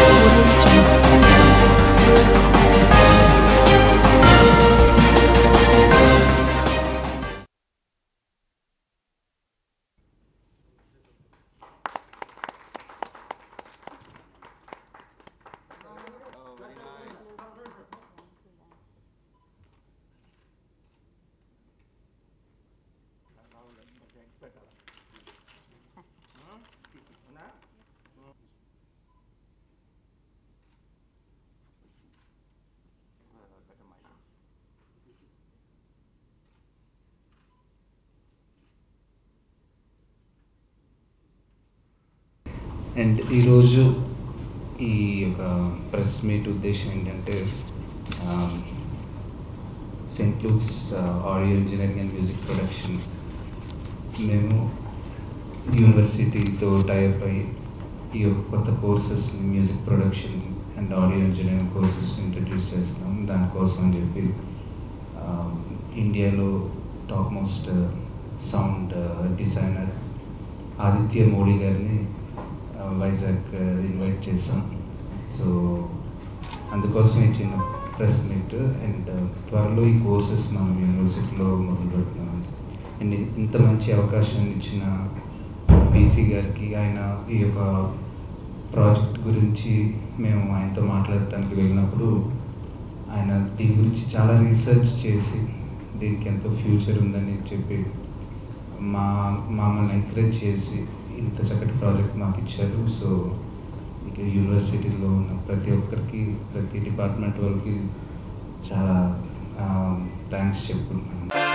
and ఈరోజు ఈ యొక్క ప్రెస్ మీట్ ఉద్దేశం ఏంటంటే Saint Luke's audio engineering and music production మేము యూనివర్సిటీతో టైప్ అయ్యి ఈ యొక్క కొత్త courses music production and audio engineering courses introduce చేస్తున్నాం దానికోసం అని చెప్పి ఆ, ఇండియాలో top most sound designer Aditya Modi గారిని ఆ, వైజాగ్ ఇన్వైట్ చేసాం సో అందుకోసం ఈ చిన్న ప్రెస్ మీట్ అండ్ త్వరలో ఈ కోర్సెస్ మనం యూనివర్సిటీలో మొదలు పెడుతున్నాం అండ్ ఇంత మంచి అవకాశం ఇచ్చిన బీసీ గారికి ఆయన ఈ యొక్క ప్రాజెక్ట్ గురించి మేము ఆయనతో మాట్లాడటానికి వెళ్ళినప్పుడు ఆయన దీని గురించి చాలా రీసెర్చ్ చేసి దీనికి ఎంతో ఫ్యూచర్ ఉందని చెప్పి మా మమ్మల్ని ఎంకరేజ్ చేసి ఇంత చక్కటి ప్రాజెక్ట్ మాకు ఇచ్చారు సో ఇక యూనివర్సిటీలో ఉన్న ప్రతి ఒక్కరికి ప్రతి డిపార్ట్మెంట్ వాళ్ళకి చాలా థ్యాంక్స్ చెప్పుకుంటున్నాను